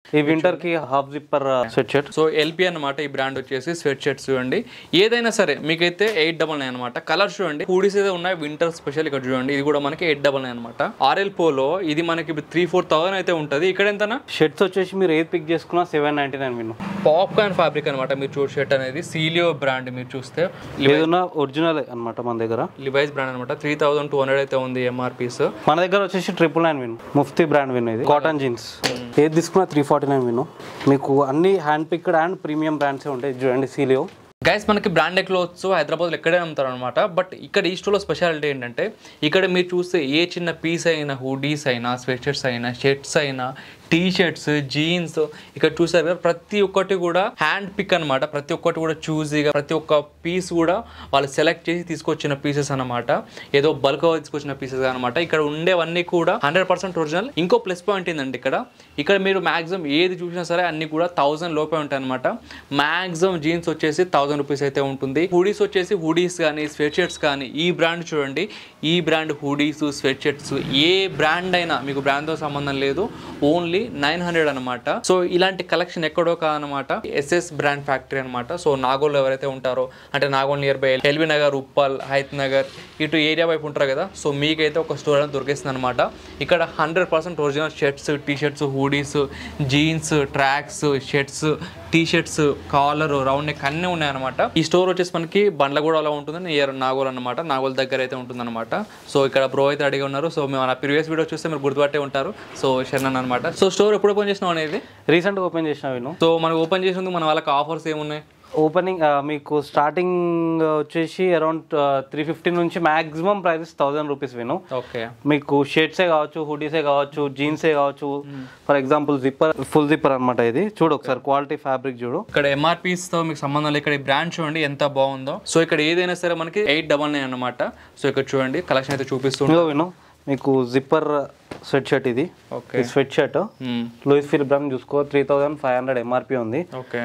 ఈ వింటర్ కి half zipper sweat shirt so LP అన్నమాట ఈ బ్రాండ్ వచ్చేసి స్వెట్ షర్ట్స్ చూడండి ఏదైనా సరే మీకైతే ఎయిట్ డబల్ నైన్ అనమాట కలర్స్ చూడండి హూడీస్ అయితే ఉన్నాయి వింటర్ స్పెషల్ ఇక్కడ చూడండి ఇది కూడా మనకి ఎయిట్ డబల్ నైన్ అనమాట ఆర్ఎల్ పోలో ఇది మనకి త్రీ ఫోర్ థౌసండ్ అయితే ఉంటుంది ఇక్కడ ఎంతనా షర్ట్స్ వచ్చేసి మీరు ఏది పిక్ చేసుకున్నా సెవెన్ నైన్టీ నైన్ విను పాప్కార్న్ ఫ్యాబ్రిక్ అనమాట మీరు చూడు షర్ట్ అనేది సీలియో బ్రాండ్ మీరు చూస్తే ఏదన్నా ఒరిజినల్ అన్నమాట మన దగ్గర లివైస్ బ్రాండ్ అనమాట త్రీ థౌసండ్ టూ హండ్రెడ్ అయితే ఉంది ఎంఆర్పీస్ మన దగ్గర వచ్చేసి ట్రిపుల్ నైన్ విన్ ముఫ్తీ బ్రాండ్ విన్ ఇది కాటన్ జీన్స్ ఏది తీసుకున్నా త్రీ ఫార్టీ నైన్ విను మీకు అన్ని హ్యాండ్ పిక్డ్ అండ్ ప్రీమియం బ్రాండ్సే ఉంటాయి ఇది చూడంండి సీలియో గైస్ మనకి బ్రాండెడ్ క్లోత్స్ హైదరాబాద్లో ఎక్కడే అమ్ముతారు అనమాట బట్ ఇక్కడ ఈ స్టోర్లో స్పెషాలిటీ ఏంటంటే ఇక్కడ మీరు చూస్తే ఏ చిన్న పీస్ అయినా హుడీస్ అయినా స్వెట్ షర్ట్స్ అయినా షర్ట్స్ అయినా టీ షర్ట్స్ జీన్స్ ఇక్కడ చూసారు కదా ప్రతి ఒక్కటి కూడా హ్యాండ్ పిక్ అనమాట ప్రతి ఒక్కటి కూడా చూజీగా ప్రతి ఒక్క పీస్ కూడా వాళ్ళు సెలెక్ట్ చేసి తీసుకొచ్చిన పీసెస్ అనమాట ఏదో బల్క్ తీసుకొచ్చిన పీసెస్ అనమాట ఇక్కడ ఉండేవన్నీ కూడా హండ్రెడ్ పర్సెంట్ ఒరిజినల్ ఇంకో ప్లస్ పాయింట్ ఏంటంటే ఇక్కడ ఇక్కడ మీరు మాక్సిమం ఏది చూసినా సరే అన్ని కూడా థౌసండ్ లోపే ఉంటాయి అనమాట మాక్సిమం జీన్స్ వచ్చేసి థౌసండ్ రూపీస్ అయితే ఉంటుంది హుడీస్ వచ్చేసి హుడీస్ కానీ స్వెట్ షర్ట్స్ కానీ ఈ బ్రాండ్ చూడండి ఈ బ్రాండ్ హుడీస్ స్వెట్ షర్ట్స్ ఏ బ్రాండ్ అయినా మీకు బ్రాండ్తో సంబంధం లేదు ఓన్లీ నైన్ హండ్రెడ్ అనమాట సో ఇలాంటి కలెక్షన్ ఎక్కడో కాదనమాట ఎస్ఎస్ బ్రాండ్ ఫ్యాక్టరీ అనమాట సో నాగోల్ ఎవరైతే ఉంటారో అంటే Nagole near by LB Nagar Uppal Hayath Nagar ఇటు ఏరియా వైపు ఉంటారు కదా సో మీకైతే ఒక స్టోర్ అనేది దొరికేస్తుంది అనమాట ఇక్కడ hundred percent original shirts T shirts hoodies jeans tracks shirts T shirts collar round neck అన్నీ ఉన్నాయన్నమాట ఈ స్టోర్ వచ్చేసి మనకి బండ్లగూడలో ఉంటుంది నియర్ నాగోల్ అనమాట నాగోల్ దగ్గర అయితే ఉంటుందన్నమాట సో ఇక్కడ బ్రో అయితే అడిగి ఉన్నారు సో మేము మన ప్రీవియస్ వీడియో చూస్తే మీరు గుర్తుపట్టే ఉంటారు సో శరణ్ అనమాట సో స్టోర్ ఎప్పుడు ఓపెన్ చేసినాం అనేది రీసెంట్గా ఓపెన్ చేసిన విను సో మనం ఓపెన్ చేసినందుకు మన వాళ్ళకి ఆఫర్స్ ఏమున్నాయి ఓపెనింగ్ మీకు స్టార్టింగ్ వచ్చేసి అరౌండ్ త్రీ ఫిఫ్టీ నుంచి మాక్సిమం ప్రైసెస్ థౌసండ్ రూపీస్ విను ఓకే మీకు షర్ట్సే కావచ్చు హుడీసే కావచ్చు జీన్సే కావచ్చు for example zipper full zipper అన్నమాట ఇది చూడు ఒకసారి క్వాలిటీ ఫ్యాబ్రిక్ చూడు ఇక్కడ ఎంఆర్పీస్ తో మీకు సంబంధం లేదు ఇక్కడ ఈ బ్రాండ్ చూడండి ఎంత బాగుందో సో ఇక్కడ ఏదైనా సరే మనకి ఎయిట్ డబల్ నైన్ అనమాట సో ఇక్కడ చూడండి కలెక్షన్ అయితే చూపిస్తుంది ఇదిగో విను మీకు జిప్పర్ స్వెట్ షర్ట్ ఇది okay sweat shirt Louis Philippe brand చూసుకో three thousand five hundred MRP ఉంది okay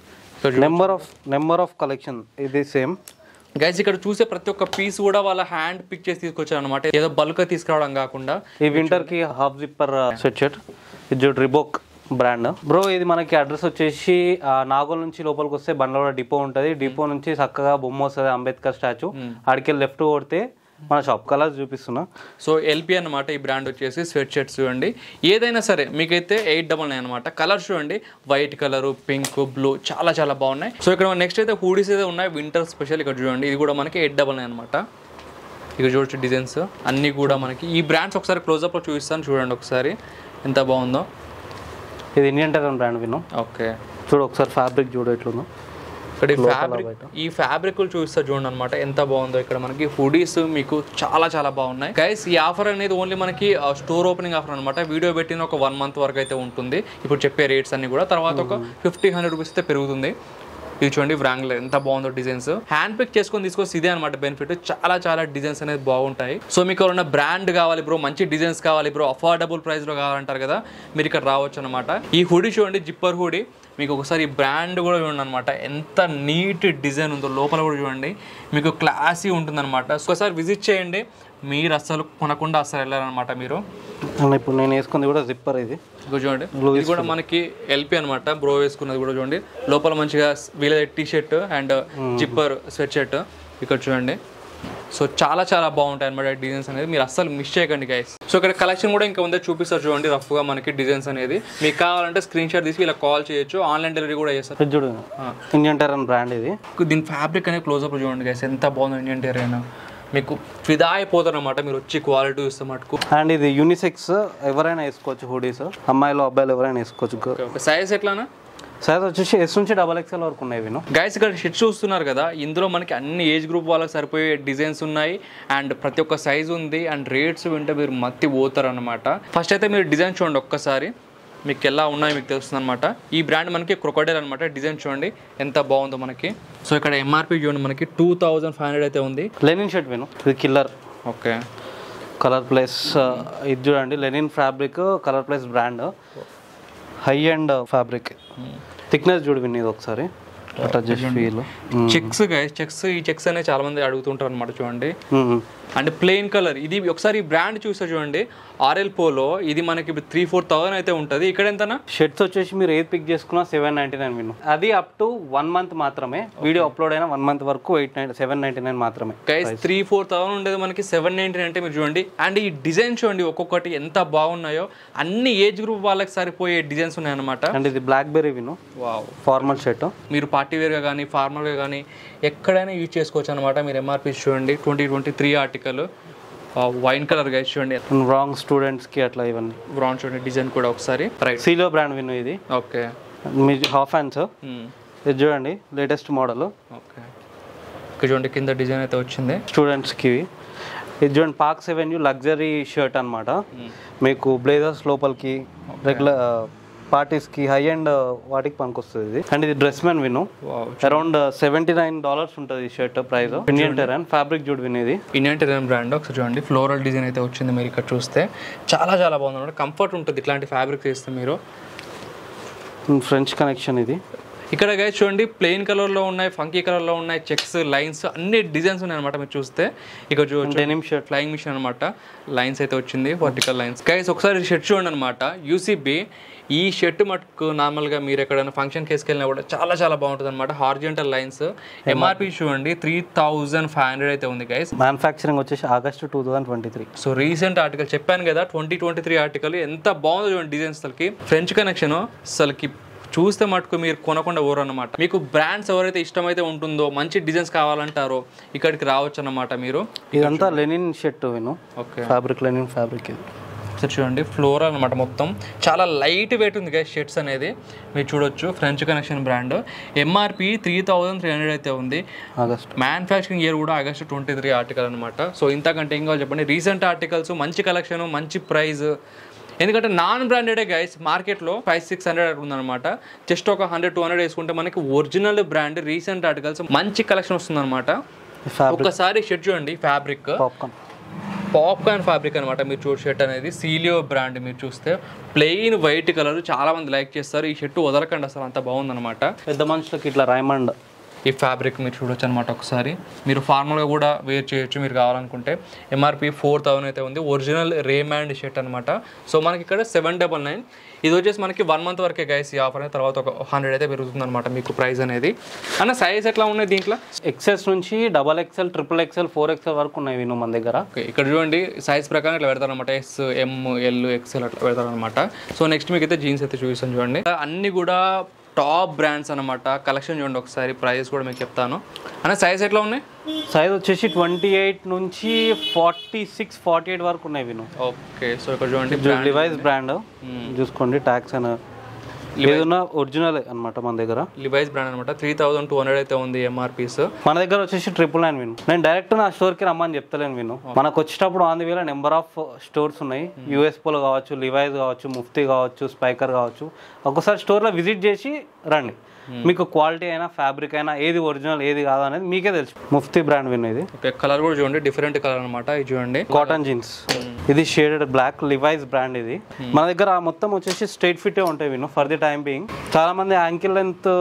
number of number of collection ఇది సేమ్ గైస్ ఇక్కడ చూసే ప్రతి ఒక్క పీస్ కూడా వాళ్ళ హ్యాండ్ పిక్ చేసి తీసుకొచ్చారు అనమాట ఏదో బల్క్ తీసుకురావడం కాకుండా ఈ వింటర్ కి హాఫ్ జిప్పర్ స్వెట్ షర్ట్ ఇది చూడు రిబోక్ బ్రాండ్ బ్రో ఇది మనకి అడ్రస్ వచ్చేసి ఆ, నాగోల్ నుంచి లోపలికి వస్తే బండ్లవాడ డిపో ఉంటుంది డిపో నుంచి చక్కగా బొమ్మ వస్తుంది అంబేద్కర్ స్టాచ్యూ ఆడికి లెఫ్ట్ కొడితే మన షాప్ కలర్స్ చూపిస్తున్నా సో ఎల్పి అనమాట ఈ బ్రాండ్ వచ్చేసి స్వెట్ షర్ట్స్ చూడండి ఏదైనా సరే మీకైతే ఎయిట్ డబల్ నైన్ అనమాట కలర్స్ చూడండి వైట్ కలర్ పింక్ బ్లూ చాలా చాలా బాగున్నాయి సో ఇక్కడ నెక్స్ట్ అయితే హూడీస్ అయితే ఉన్నాయి వింటర్ స్పెషల్ ఇక్కడ చూడండి ఇది కూడా మనకి ఎయిట్ డబల్ నైన్ అనమాట ఇక్కడ చూడొచ్చు డిజైన్స్ అన్నీ కూడా మనకి ఈ బ్రాండ్స్ ఒకసారి క్లోజప్లో చూపిస్తాను చూడండి ఒకసారి ఎంత బాగుందో ఇది ఇండియన్ టెరన్ బ్రాండ్ విను ఓకే చూడు ఒకసారి ఫ్యాబ్రిక్ చూడు ఎట్లుందో ఇక్కడ ఈ ఫ్యాబ్రిక్ ఈ ఫ్యాబ్రిక్ చూపిస్తా చూడండి అనమాట ఎంత బాగుందో ఇక్కడ మనకి హుడీస్ మీకు చాలా చాలా బాగున్నాయి గైస్ ఈ ఆఫర్ అనేది ఓన్లీ మనకి స్టోర్ ఓపెనింగ్ ఆఫర్ అనమాట వీడియో పెట్టిన ఒక వన్ మంత్ వరకు అయితే ఉంటుంది ఇప్పుడు చెప్పే రేట్స్ అన్ని కూడా తర్వాత ఒక ఫిఫ్టీ హండ్రెడ్ రూపీస్ అయితే పెరుగుతుంది ఇది చూడండి వ్రాంగ్లర్ ఎంత బాగుందో డిజైన్స్ హ్యాండ్ పిక్ చేసుకొని తీసుకొస్తే ఇదే అనమాట బెనిఫిట్ చాలా చాలా డిజైన్స్ అనేది బాగుంటాయి సో మీకు ఎవరైనా బ్రాండ్ కావాలి బ్రో మంచి డిజైన్స్ కావాలి బ్రో అఫోర్డబుల్ ప్రైస్లో కావాలంటారు కదా మీరు ఇక్కడ రావచ్చు అనమాట ఈ హుడీ చూడండి జిప్పర్ హుడీ మీకు ఒకసారి ఈ బ్రాండ్ కూడా చూడండి అనమాట ఎంత నీట్ డిజైన్ ఉందో లోపల కూడా చూడండి మీకు క్లాసీ ఉంటుందన్నమాట ఒకసారి విజిట్ చేయండి మీరు అస్సలు కొనకుండా అస్సలు వెళ్ళారనమాట మీరు అండ్ ఇప్పుడు నేను వేసుకుంది కూడా జిప్పర్ ఇది ఇదిగో చూడండి ఇది కూడా మనకి ఎల్పి అనమాట బ్రో వేసుకున్నది కూడా చూడండి లోపల మంచిగా వీళ్ళ T shirt and zipper sweat shirt ఇక్కడ చూడండి సో చాలా చాలా బాగుంటాయి అనమాట డిజైన్స్ అనేది మీరు అస్సలు మిస్ చేయకండి గైస్ సో ఇక్కడ కలెక్షన్ కూడా ఇంకా ఉందో చూపిస్తారు చూడండి రఫ్ గా మనకి డిజైన్స్ అనేది మీకు కావాలంటే స్క్రీన్ షాట్ తీసి ఇలా కాల్ చేయొచ్చు ఆన్లైన్ డెలివరీ కూడా చేస్తారు ఇది చూడు ఇండియన్ టెరన్ బ్రాండ్ ఇది దీని ఫ్యాబ్రిక్ అనేది క్లోజ్అప్ చూడండి గైస్ ఎంత బాగుందో ఇండియన్ టెరైన్ మీకు ఫిదా అయిపోతారు అనమాట మీరు వచ్చి క్వాలిటీ చూస్తే మటుకు అండ్ ఇది యూనిసెక్స్ ఎవరైనా వేసుకోవచ్చు హుడీస్ అమ్మాయిలు అబ్బాయిలు ఎవరైనా వేసుకోవచ్చు సైజ్ ఎట్లానా సైజ్ వచ్చేసి ఎస్ నుంచి డబల్ ఎక్స్ఎల్ వరకు ఉన్నాయి విను గైస్ ఇక్కడ షిట్ చూస్తున్నారు కదా ఇందులో మనకి అన్ని ఏజ్ గ్రూప్ వాళ్ళకి సరిపోయే డిజైన్స్ ఉన్నాయి అండ్ ప్రతి ఒక్క సైజ్ ఉంది అండ్ రేట్స్ వింటే మీరు మత్తి పోతారు అనమాట ఫస్ట్ అయితే మీరు డిజైన్ చూడండి ఒక్కసారి మీకు ఎలా ఉన్నాయో మీకు తెలుస్తుంది అనమాట ఈ బ్రాండ్ మనకి క్రొకడైల్ అనమాట డిజైన్ చూడండి ఎంత బాగుందో మనకి సో ఇక్కడ ఎంఆర్పి చూడండి మనకి టూ థౌజండ్ ఫైవ్ హండ్రెడ్ అయితే ఉంది లెనిన్ షర్ట్ విను ఇది కిల్లర్ ఓకే కలర్ ప్లస్ ఇది చూడండి linen fabric colour plus brand high and fabric thickness చూడు విన్ ఇది ఒకసారి అట్లా just feel checks guys checks ఈ చెక్స్ అనేది చాలా మంది అడుగుతుంటారు అనమాట చూడండి అంటే ప్లెయిన్ కలర్ ఇది ఒకసారి ఈ బ్రాండ్ చూస్తే చూడండి ఆర్ఎల్ పోలో ఇది మనకి త్రీ ఫోర్ థౌసండ్ అయితే ఉంటుంది ఇక్కడ ఎంతనా షర్ట్స్ వచ్చేసి మీరు ఏది పిక్ చేసుకున్నా సెవెన్ నైన్టీ నైన్ విను అది అప్ టు వన్ మంత్ మాత్రమే వీడియో అప్లోడ్ అయిన వన్ మంత్ వరకు eight nine seven ninety nine మాత్రమే గైస్ త్రీ ఫోర్ థౌసండ్ ఉండేది మనకి సెవెన్ నైన్టీ అంటే మీరు చూడండి అండ్ ఈ డిజైన్ చూడండి ఒక్కొక్కటి ఎంత బాగున్నాయో అన్ని ఏజ్ గ్రూప్ వాళ్ళకి సరిపోయే డిజైన్స్ ఉన్నాయన్నమాట అండ్ ఇది బ్లాక్ బెర్రీ విను వావ్ ఫార్మల్ షర్ట్ మీరు పార్టీ వేర్గా కానీ ఫార్మల్గా కానీ ఎక్కడైనా యూజ్ చేసుకోవచ్చు అనమాట మీరు ఎంఆర్పీ చూడండి twenty twenty three article wine colour గా చూడండి రాంగ్ స్టూడెంట్స్ కి అట్లా ఇవన్నీ బ్రౌన్ చూడండి డిజైన్ కూడా ఒకసారి రైట్ సీలో బ్రాండ్ విను ఇది ఓకే మీ హాఫ్ హ్యాండ్స్ ఇది చూడండి లేటెస్ట్ మోడల్ ఓకే ఇక్కడ చూడండి కింద డిజైన్ అయితే వచ్చింది స్టూడెంట్స్కి ఇది చూడండి పార్క్స్ ఎవెన్యూ లగ్జరీ షర్ట్ అన్నమాట మీకు బ్లేజర్స్ లోపలికి రెగ్యులర్ పార్టీస్కి హై అండ్ వాటికి పనికొస్తుంది ఇది అండ్ ఇది డ్రెస్ మ్యాన్ విను wow around seventy nine dollars ఉంటుంది ఈ shirt price Indian Terrain fabric జూడ్ విన్ ఇది ఇండియన్ టెరన్ బ్రాండ్ ఒకసారి చూడండి ఫ్లోరల్ డిజైన్ అయితే వచ్చింది మీరు ఇక్కడ చూస్తే చాలా చాలా బాగుంది అనమాట కంఫర్ట్ ఉంటుంది ఇట్లాంటి ఫ్యాబ్రిక్ చేస్తే మీరు ఫ్రెంచ్ కనెక్షన్ ఇది ఇక్కడ గైస్ చూడండి ప్లెయిన్ కలర్లో ఉన్నాయి ఫంకీ కలర్లో ఉన్నాయి చెక్స్ లైన్స్ అన్ని డిజైన్స్ ఉన్నాయి అనమాట మీరు చూస్తే ఇక్కడ చూడొచ్చు డెనిమ్ షర్ట్ ఫ్లయింగ్ మిషన్ అనమాట లైన్స్ అయితే వచ్చింది వర్టికల్ లైన్స్ గైస్ ఒకసారి షర్ట్ చూడండి అనమాట యూసీబీ ఈ షర్ట్ మటుకు నార్మల్గా మీరు ఎక్కడైనా ఫంక్షన్ కేసుకెళ్ళినా కూడా చాలా చాలా బాగుంటుంది అనమాట హార్జెంటల్ లైన్స్ ఎంఆర్పి చూడండి త్రీ థౌజండ్ ఫైవ్ హండ్రెడ్ అయితే ఉంది గైస్ మ్యానుఫ్యాక్చరింగ్ వచ్చేసి August two thousand twenty three so recent article చెప్పాను కదా ట్వంటీ ట్వంటీ త్రీ ఆర్టికల్ ఎంత బాగుందో చూడండి డిజైన్స్ అసలుకి ఫ్రెంచ్ కనెక్షన్ అసలుకి చూస్తే మటుకు మీరు కొనకుండా ఊరు అనమాట మీకు బ్రాండ్స్ ఎవరైతే ఇష్టమైతే ఉంటుందో మంచి డిజైన్స్ కావాలంటారో ఇక్కడికి రావచ్చు అన్నమాట మీరు ఇదంతా లెనిన్ షర్ట్ విను ఓకే ఫ్యాబ్రిక్ లెనిన్ ఫ్యాబ్రిక్ ఇది ఒకసారి చూడండి ఫ్లోర్ అనమాట మొత్తం చాలా లైట్ వెయిట్ ఉంది గైస్ షర్ట్స్ అనేది మీరు చూడొచ్చు French Connection brand MRP three thousand three hundred అయితే ఉంది ఆగస్ట్ మ్యానుఫ్యాక్చరింగ్ ఇయర్ కూడా ఆగస్ట్ ట్వంటీ త్రీ ఆర్టికల్ అనమాట సో ఇంతకంటే ఏం కావాలి చెప్పండి రీసెంట్ ఆర్టికల్స్ మంచి కలెక్షన్ మంచి ప్రైస్ ఎందుకంటే నాన్ బ్రాండెడే గైస్ మార్కెట్లో ఫైవ్ సిక్స్ హండ్రెడ్ ఉందన్నమాట జస్ట్ ఒక హండ్రెడ్ టూ హండ్రెడ్ వేసుకుంటే మనకి ఒరిజినల్ బ్రాండ్ రీసెంట్ ఆర్టికల్స్ మంచి కలెక్షన్ వస్తుందన్నమాట ఫ్యాబ్రిక్ ఒకసారి షర్ట్ చూడండి ఫ్యాబ్రిక్ పాప్కార్న్ పాప్కార్న్ ఫ్యాబ్రిక్ అనమాట మీరు చూడు షర్ట్ అనేది సీలియో బ్రాండ్ మీరు చూస్తే ప్లెయిన్ వైట్ కలర్ చాలా మంది లైక్ చేస్తారు ఈ షర్ట్ వదలకండి అసలు అంత బాగుందన్నమాట పెద్ద మనుషులకి ఇట్లా రైమండ్ ఈ ఫ్యాబ్రిక్ మీరు చూడొచ్చు అనమాట ఒకసారి మీరు ఫార్మల్గా కూడా వేర్ చేయొచ్చు మీరు కావాలనుకుంటే ఎంఆర్పి ఫోర్ థౌసండ్ అయితే ఉంది ఒరిజినల్ రేమాండ్ షర్ట్ అనమాట సో మనకి ఇక్కడ సెవెన్ డబల్ నైన్ ఇది వచ్చేసి మనకి వన్ మంత్ వరకే గైస్ ఈ ఆఫర్ అనేది తర్వాత ఒక హండ్రెడ్ అయితే పెరుగుతుంది అనమాట మీకు ప్రైస్ అనేది అన్న సైజ్ ఎట్లా ఉన్నాయి దీంట్లో ఎక్సెస్ నుంచి double XL triple XL four XL వరకు ఉన్నాయి విను మన దగ్గర ఓకే ఇక్కడ చూడండి సైజ్ ప్రకారం ఇట్లా పెడతారు అనమాట ఎస్ ఎం ఎల్ ఎక్స్ఎల్ అట్లా పెడతారు అనమాట సో నెక్స్ట్ మీకు అయితే జీన్స్ అయితే చూపిస్తాను చూడండి అన్ని కూడా టాప్ బ్రాండ్స్ అనమాట కలెక్షన్ చూడండి ఒకసారి ప్రైస్ కూడా మీకు చెప్తాను అన్న సైజ్ ఎట్లా ఉన్నాయి సైజ్ వచ్చేసి ట్వంటీ ఎయిట్ నుంచి ఫార్టీ సిక్స్ ఫార్టీ ఎయిట్ వరకు ఉన్నాయి విను ఓకే సో ఇక్కడ చూడండి లివైస్ బ్రాండ్ చూసుకోండి ట్యాక్స్ అని ఏదన్నా ఒరిజినల్ అన్నమాట మన దగ్గర లివైస్ బ్రాండ్ అనమాట త్రీ థౌసండ్ టూ హండ్రెడ్ అయితే ఉంది ఎంఆర్పీస్ మన దగ్గర వచ్చేసి ట్రిపుల్ నైన్ విను నేను డైరెక్ట్ నా స్టోర్ కి రమ్మని చెప్తలేను విను మనకు వచ్చేటప్పుడు ఆన్ ది వేల నెంబర్ ఆఫ్ స్టోర్స్ ఉన్నాయి యూఎస్ పోలో కావచ్చు లివైస్ కావచ్చు ముఫ్తీ కావచ్చు స్పైకర్ కావచ్చు ఒక్కసారి స్టోర్ లో విజిట్ చేసి రండి మీకు క్వాలిటీ అయినా ఫ్యాబ్రిక్ అయినా ఏది ఒరిజినల్ ఏది కాదు అనేది మీకే తెలుసు ముఫ్తీ బ్రాండ్ విన్ ఇది ఓకే కలర్ కూడా చూడండి డిఫరెంట్ కలర్ అనమాట ఇది చూడండి కాటన్ జీన్స్ ఇది షేడెడ్ బ్లాక్ లివైస్ బ్రాండ్ ఇది మన దగ్గర మొత్తం వచ్చేసి స్ట్రైట్ ఫిట్ ఉంటాయి విను ఫర్ ది టైం బీయింగ్ చాలా మంది యాంకిల్ లెంత్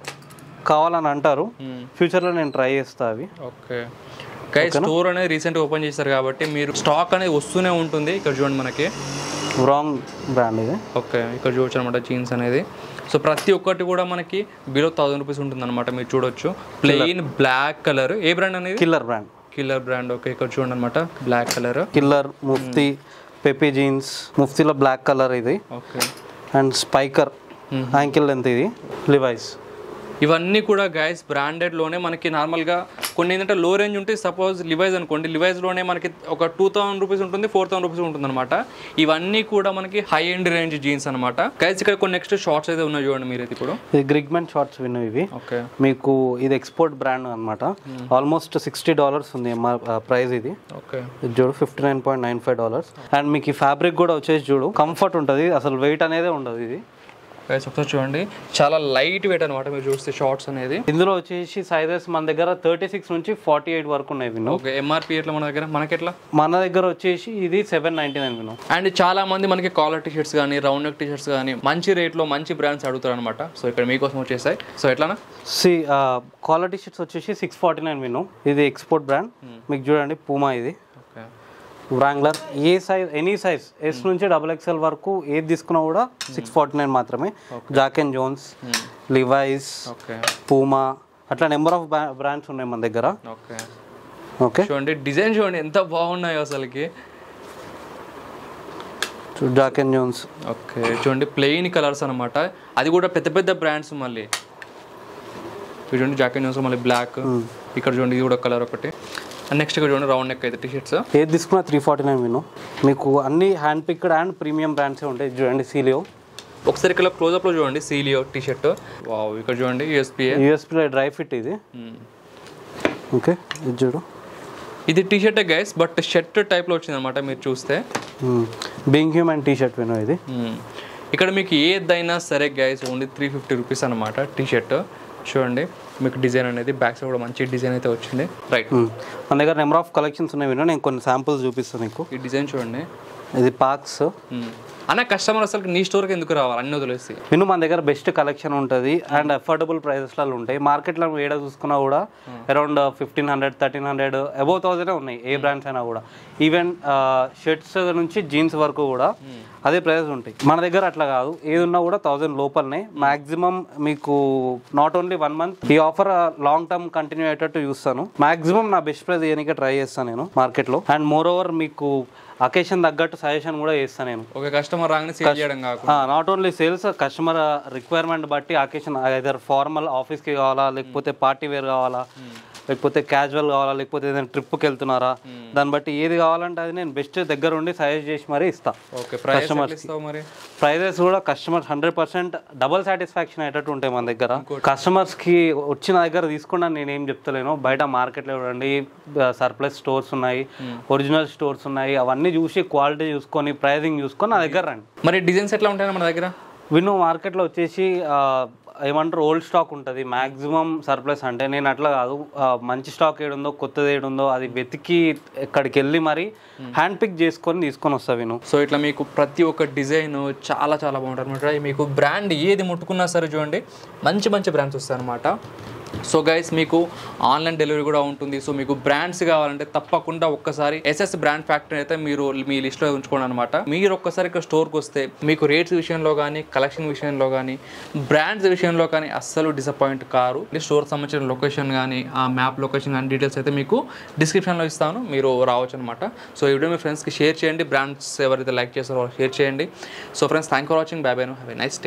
కావాలని అంటారు ఫ్యూచర్ లో నేను ట్రై చేస్తా అవి ఓకే గై స్టోర్ అనేది రీసెంట్ ఓపెన్ చేశారు కాబట్టి మీరు స్టాక్ అనేది వస్తూనే ఉంటుంది ఇక్కడ చూడండి మనకి రాంగ్ బ్రాండ్ ఇది ఓకే ఇక్కడ చూడొచ్చు అనమాట జీన్స్ అనేది సో ప్రతి ఒక్కటి కూడా మనకి బిలో థౌసండ్ రూపీస్ ఉంటుంది అనమాట మీరు చూడొచ్చు ప్లెయిన్ బ్లాక్ కలర్ ఏ బ్రాండ్ అనేది Killer brand Killer brand okay ఇక్కడ చూడండి అనమాట black colour Killer Mufti Pepe jeans ముఫ్తీలో బ్లాక్ కలర్ ఇది okay and Spykar ankle length ఇది లివైస్ ఇవన్నీ కూడా గైస్ బ్రాండెడ్లోనే మనకి నార్మల్గా కొన్ని ఏంటంటే లో రేంజ్ ఉంటుంది సపోజ్ లివైజ్ అనుకోండి లివైజ్లోనే మనకి ఒక టూ థౌసండ్ రూపీస్ ఉంటుంది ఫోర్ థౌసండ్ రూపీస్ ఉంటుంది అనమాట ఇవన్నీ కూడా మనకి హై ఎండ్ రేంజ్ జీన్స్ అనమాట గైస్ ఇక్కడ కొన్ని నెక్స్ట్ షార్ట్స్ అయితే ఉన్నాయి చూడండి మీరు అయితే ఇప్పుడు ఇది గ్రిగ్మెంట్ షార్ట్స్ విన్ ఇవి ఓకే మీకు ఇది ఎక్స్పోర్ట్ బ్రాండ్ అన్నమాట ఆల్మోస్ట్ సిక్స్టీ డాలర్స్ ఉంది ప్రైస్ ఇది ఓకే ఇది చూడు fifty nine point nine five dollars and మీకు ఈ ఫ్యాబ్రిక్ కూడా వచ్చేసి చూడు కంఫర్ట్ ఉంటుంది అసలు వెయిట్ అనేదే ఉండదు ఇది గైస్ ఒకసారి చూడండి చాలా లైట్ వెయిట్ అనమాట మీరు చూస్తే షార్ట్స్ అనేది ఇందులో వచ్చేసి సైజెస్ మన దగ్గర థర్టీ సిక్స్ నుంచి ఫార్టీ ఎయిట్ వరకు ఉన్నాయి విను ఓకే ఎంఆర్పి ఎట్లా మన దగ్గర మనకెట్లా మన దగ్గర వచ్చేసి ఇది సెవెన్ నైన్టీ నైన్ విను అండ్ చాలా మంది మనకి కాలర్ టీ షర్ట్స్ కానీ రౌండ్ నెక్ టీ షర్ట్స్ కానీ మంచి రేట్లో మంచి బ్రాండ్స్ అడుగుతారు అనమాట సో ఇక్కడ మీకోసం వచ్చేసాయి సో ఎట్లానా సి క్వాలిటీ షీట్స్ వచ్చేసి సిక్స్ ఫార్టీ నైన్ విను ఇది ఎక్స్పోర్ట్ బ్రాండ్ మీకు చూడండి పూమా ఇది ఓకే వ్రాంగ్లర్ ఏ సైజ్ ఎనీ సైజ్ ఎస్ నుంచి డబుల్ ఎక్స్ఎల్ వరకు ఏది తీసుకున్నా కూడా సిక్స్ ఫార్టీ నైన్ మాత్రమే Jack and Jones Levi's okay Puma అట్లా నెంబర్ ఆఫ్ బ్రాండ్స్ ఉన్నాయి మన దగ్గర ఓకే ఓకే చూడండి డిజైన్ చూడండి ఎంత బాగున్నాయో అసలుకి జాక్ అండ్ జోన్స్ ఓకే చూడండి ప్లెయిన్ కలర్స్ అనమాట అది కూడా పెద్ద పెద్ద బ్రాండ్స్ మళ్ళీ ఇది చూడండి జాకెట్ న్యూస్ మళ్ళీ బ్లాక్ ఇక్కడ చూడండి ఇది కూడా కలర్ ఒకటి అండ్ నెక్స్ట్ ఇక్కడ చూడండి రౌండ్ నెక్ అయితే టీ షర్ట్స్ ఏది తీసుకున్నా త్రీ ఫార్టీ నైన్ విను మీకు అన్ని హ్యాండ్ పిక్డ్ అండ్ ప్రీమియం బ్రాండ్సే ఉంటాయి ఇది చూడండి సీలియో ఒకసారి ఇక్కడ క్లోజ్అప్లో చూడండి సీలియో టీ షర్ట్ వావ్ ఇక్కడ చూడండి యూఎస్పిఏ యూఎస్పీలో డ్రై ఫిట్ ఇది ఓకే ఇది చూడు ఇది T shirt guys but shirt టైప్లో వచ్చింది అనమాట మీరు చూస్తే బింగ్ హ్యూమన్ టీ షర్ట్ విను ఇది మ్మ్. ఇక్కడ మీకు ఏదైనా సరే guys only three fifty rupees అనమాట టీ షర్ట్ చూడండి మీకు డిజైన్ అనేది బ్యాక్ సైడ్ కూడా మంచి డిజైన్ అయితే వచ్చింది రైట్ మ్మ్. మన దగ్గర నెంబర్ ఆఫ్ కలెక్షన్స్ ఉన్నాయి విను నేను కొన్ని శాంపుల్స్ చూపిస్తాను మీకు ఈ డిజైన్ చూడండి ఇది పాక్స్ మ్మ్. అన్న కస్టమర్ అసలు నీ స్టోర్కి ఎందుకు రావాలి అన్ని వదిలేసి విను మన దగ్గర బెస్ట్ కలెక్షన్ ఉంటుంది అండ్ అఫోర్డబుల్ ప్రైజెస్లలో ఉంటాయి మార్కెట్లో ఏడ చూసుకున్నా కూడా around fifteen hundred thirteen hundred above thousand ఉన్నాయి ఏ బ్రాండ్స్ అయినా కూడా ఈవెన్ షర్ట్స్ నుంచి జీన్స్ వరకు కూడా అదే ప్రైజెస్ ఉంటాయి మన దగ్గర అట్లా కాదు ఏది ఉన్నా కూడా థౌసండ్ లోపలనే మాక్సిమం మీకు నాట్ ఓన్లీ వన్ మంత్ ఈ ఆఫర్ లాంగ్ టర్మ్ కంటిన్యూ అయ్యేటట్టు చూస్తాను మాక్సిమం నా బెస్ట్ ప్రైస్ చేయడానికి ట్రై చేస్తాను నేను మార్కెట్లో అండ్ మోర్ ఓవర్ మీకు అకేషన్ తగ్గట్టు సజెషన్ కూడా చేస్తాను నేను ఒక కస్టమర్ రాగానే సేల్ చేయడం కాకుండా not only sales customer requirement బట్టి అకేషన్ ఐదర్ ఫార్మల్ ఆఫీస్కి కావాలా లేకపోతే పార్టీ వేర్ కావాలా లేకపోతే క్యాజువల్ కావాలా లేకపోతే ఏదైనా ట్రిప్కి వెళ్తున్నారా దాన్ని బట్టి ఏది కావాలంటే అది నేను బెస్ట్ దగ్గర ఉండి సజెస్ట్ చేసి మరీ ఇస్తా ఓకే ప్రైస్ ఇస్తావు మరి ప్రైజెస్ కూడా customers hundred percent double satisfaction అయ్యేటట్టు ఉంటాయి మన దగ్గర కస్టమర్స్ కి వచ్చిన దగ్గర తీసుకున్నా నేను ఏం చెప్తలేను బయట మార్కెట్లో చూడండి సర్ప్లస్ స్టోర్స్ ఉన్నాయి ఒరిజినల్ స్టోర్స్ ఉన్నాయి అవన్నీ చూసి క్వాలిటీ చూసుకొని ప్రైజింగ్ చూసుకొని నా దగ్గర రండి మరి డిజైన్స్ ఎట్లా ఉంటాయి మన దగ్గర విను మార్కెట్లో వచ్చేసి ఆ, ఏమంటారు ఓల్డ్ స్టాక్ ఉంటుంది మ్యాక్సిమం సర్ప్లస్ అంటే నేను అట్లా కాదు ఆ, మంచి స్టాక్ ఏడుందో కొత్తది ఏడుందో అది వెతికి ఎక్కడికి వెళ్ళి మరి హ్యాండ్ పిక్ చేసుకొని తీసుకొని వస్తా విను సో ఇట్లా మీకు ప్రతి ఒక్క డిజైన్ చాలా చాలా బాగుంటుంది అనమాట మీకు బ్రాండ్ ఏది ముట్టుకున్నా సరే చూడండి మంచి మంచి బ్రాండ్స్ వస్తాయి అనమాట సో గైస్ మీకు ఆన్లైన్ డెలివరీ కూడా ఉంటుంది సో మీకు బ్రాండ్స్ కావాలంటే తప్పకుండా ఒక్కసారి ఎస్ఎస్ బ్రాండ్ ఫ్యాక్టరీ అయితే మీరు మీ లిస్ట్లో ఉంచుకోండి అనమాట మీరు ఒక్కసారి ఇక్కడ స్టోర్కి వస్తే మీకు రేట్స్ విషయంలో కానీ కలెక్షన్ విషయంలో కానీ బ్రాండ్స్ విషయంలో కానీ అస్సలు డిసప్పాయింట్ కారు స్టోర్ సంబంధించిన లొకేషన్ కానీ ఆ మ్యాప్ లొకేషన్ కానీ డీటెయిల్స్ అయితే మీకు డిస్క్రిప్షన్లో ఇస్తాను మీరు రావచ్చు అనమాట సో ఈ వీడియో మీ ఫ్రెండ్స్కి షేర్ చేయండి బ్రాండ్స్ ఎవరైతే లైక్ చేస్తారో షేర్ చేయండి so friends thank for watching bye bye have a nice